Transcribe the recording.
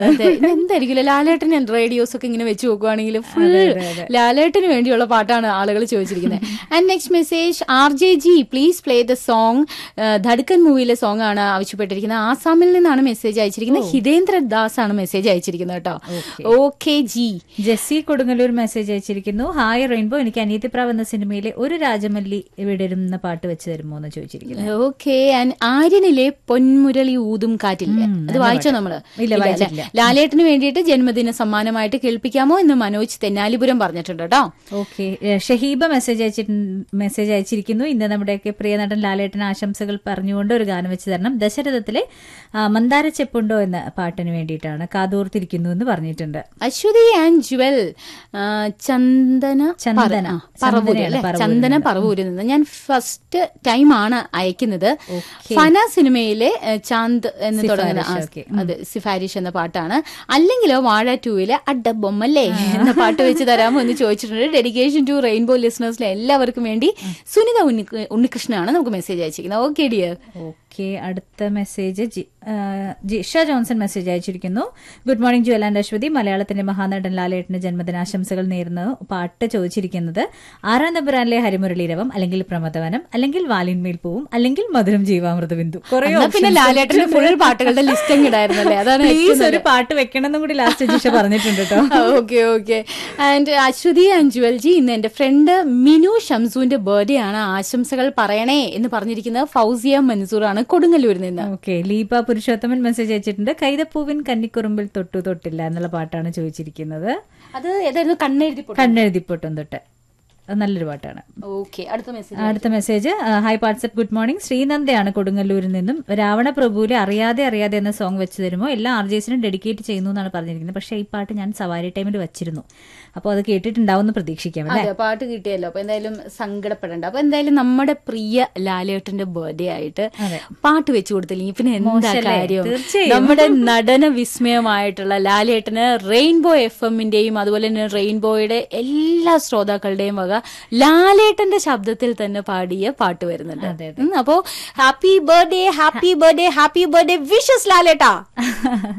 അതെ ഇത് എന്തായിരിക്കും ലാലേട്ടൻ റേഡിയോസ് ഒക്കെ ഇങ്ങനെ വെച്ച് നോക്കുവാണെങ്കിൽ ഫുൾ അതെ, അതെ. ലാലേട്ടന് വേണ്ടിയുള്ള പാട്ടാണ് ആളുകൾ ചോദിച്ചിരിക്കുന്നത് and next message R J G please play the song Dhadkan മൂവിയിലെ സോങ് ആണ് ആവശ്യപ്പെട്ടിരിക്കുന്നത് ആസാമിൽ നിന്നാണ് മെസ്സേജ് അയച്ചിരിക്കുന്നത് ഹിതേന്ദ്ര ദാസ് ആണ് മെസ്സേജ് അയച്ചിരിക്കുന്നത് കേട്ടോ okay G Jessy Kodungallur message അയച്ചിരിക്കുന്നു ഹായ് റെയിൻബോ എനിക്ക് അനിയത്തിപ്രാവ് എന്ന സിനിമയിലെ ഒരു രാജമല്ലി വിടരുന്ന പാട്ട് വെച്ച് തരുമോ എന്ന് ചോദിച്ചിരിക്കുന്നു ഓക്കെ ആൻഡ് ആര്യനിലെ പൊന്മുരളി ഊതും കാറ്റില്ലേ അത് വായിച്ചോ നമ്മള് ഇല്ല, അല്ലേ? വായിച്ചിട്ടില്ല. ലാലേട്ടന് വേണ്ടിയിട്ട് ജന്മദിന സമ്മാനമായിട്ട് കേൾപ്പിക്കാമോ എന്ന് മനോജ് തെന്നാലിപുരം പറഞ്ഞിട്ടുണ്ട് കേട്ടോ ഓക്കെ ഷഹീബ മെസ്സേജ് അയച്ചിട്ടുണ്ട് മെസ്സേജ് അയച്ചിരിക്കുന്നു ഇന്ന് നമ്മുടെയൊക്കെ പ്രിയ നടൻ ലാലേട്ടൻ ആശംസകൾ പറഞ്ഞുകൊണ്ട് ഒരു ഗാനം വെച്ച് തരണം ദശരഥത്തിലെ ആ, മന്ദാര ചെപ്പുണ്ടോ എന്ന പാട്ടിന് വേണ്ടിയിട്ടാണ് കാതോർത്തിരിക്കുന്നു എന്ന് പറഞ്ഞിട്ടുണ്ട് അശ്വതി ആൻഡ് ജുവൽ ആ, ചന്ദന ചന്ദന. പറ- ആ, പറവൂര് ചന്ദനയാണ് അല്ലേ? പറവൂരിൽ ചന്ദന പറവൂരിൽ നിന്ന് ഞാൻ ഫസ്റ്റ് ടൈം ആണ് അയക്കുന്നത് ഫന സിനിമയിലെ ഏ, ചാന്ദ് എന്ന് തുടങ്ങുന്ന ആ, ഓക്കെ. അതെ സിഫാരിഷ് എന്ന പാട്ടാണ് അല്ലെങ്കിലോ വാഴ ടൂവിലെ അഡബൊമ്മല്ലേ എന്ന പാട്ട് വെച്ച് തരാമോ എന്ന് ചോദിച്ചിട്ടുണ്ട് ഡെഡിക്കേഷൻ ടു റെയിൻബോ ലിസണേഴ്സിലെ എല്ലാവർക്കും വേണ്ടി സുനിത ഉണ്ണി ഉണ്ണികൃഷ്ണനാണ് നമുക്ക് മെസ്സേജ് അയച്ചിരിക്കുന്നത് ഓക്കെ ഡിയർ ഓക്കെ അടുത്ത മെസ്സേജ് ജി- ആ, ജിഷ ജോൺസൺ മെസ്സേജ് അയച്ചിരിക്കുന്നു good morning Jewel and Aswathi മലയാളത്തിന്റെ മഹാനടൻ ലാലേട്ടന് ജന്മദിനാശംസകൾ നേർന്ന് പാട്ട് ചോദിച്ചിരിക്കുന്നത് ആറാം നമ്പറാനിലെ ഹരിമുരളീരവം അല്ലെങ്കിൽ പ്രമദവനം അല്ലെങ്കിൽ വാലിന്മേൽ പൂവും അല്ലെങ്കിൽ മധുരം ജീവാമൃത ബിന്ദു കുറെ എന്നാ പിന്നെ ലാലേട്ടന്റെ ഫുൾ പാട്ടുകളുടെ ലിസ്റ്റ് ഇടായിരുന്നല്ലേ അതാണ് പ്ലീസ് ഒരു പാട്ട് വെക്കണം എന്നും കൂടി ലാസ്റ്റ് ജിഷ പറഞ്ഞിട്ടുണ്ട് കേട്ടോ okay okay and Aswathi and ജുവൽജി ഇന്ന് എന്റെ ഫ്രണ്ട് മിനു ഷംസുവിന്റെ ബർത്ത്ഡേ ആണ് ആശംസകൾ പറയണേ എന്ന് പറഞ്ഞിരിക്കുന്നത് ഫൗസിയ മൻസൂർ ആണ് കൊടുങ്ങല്ലൂരിൽ നിന്ന് ഓക്കെ ലീപ പുരുഷോത്തമൻ മെസ്സേജ് അയച്ചിട്ടുണ്ട് കൈതപ്പൂവിൻ കന്നിക്കുറുമ്പിൽ തൊട്ടു തൊട്ടില്ല എന്നുള്ള പാട്ടാണ് ചോദിച്ചിരിക്കുന്നത് അത് ഏതായിരുന്നു കണ്ണെഴുതി കണ്ണെഴുതിപ്പൊട്ടും തൊട്ട് അത് നല്ലൊരു പാട്ടാണ് ഓക്കെ അടുത്ത മെസ്സേജ് അടുത്ത message hi WhatsApp good morning ശ്രീനന്ദയാണ് കൊടുങ്ങല്ലൂരിൽ നിന്നും രാവണ പ്രഭുവിലെ അറിയാതെ അറിയാതെ എന്ന സോങ് വെച്ച് തരുമോ എല്ലാ ആർ ജെസിനും ഡെഡിക്കേറ്റ് ചെയ്യുന്നു എന്നാണ് പറഞ്ഞിരിക്കുന്നത് പക്ഷേ ഈ പാട്ട് ഞാൻ സവാരി ടൈമിൽ വെച്ചിരുന്നു അപ്പോൾ അത് കേട്ടിട്ടുണ്ടാവും എന്ന് പ്രതീക്ഷിക്കാം അല്ലേ അതെ പാട്ട് കിട്ടിയല്ലോ അപ്പൊ എന്തായാലും സങ്കടപ്പെടണ്ട അപ്പൊ എന്തായാലും നമ്മുടെ പ്രിയ ലാലേട്ടന്റെ ബർത്ത്ഡേ ആയിട്ട് പാട്ട് വെച്ചു കൊടുത്തില്ലെങ്കിൽ പിന്നെ എന്താ മോശമല്ലേ? കാര്യം തീർച്ചയായും. നമ്മുടെ നടന വിസ്മയമായിട്ടുള്ള ലാലേട്ടന് റെയിൻബോ എഫ് എമ്മിന്റെയും അതുപോലെ തന്നെ റെയിൻബോയുടെ എല്ലാ ശ്രോതാക്കളുടെയും വക ലാലേട്ടന്റെ ശബ്ദത്തിൽ തന്നെ പാടിയ പാട്ട് വരുന്നുണ്ട് അതെ, ഉം, അപ്പോ happy birthday happy birthday happy birthday wishes ലാലേട്ടാ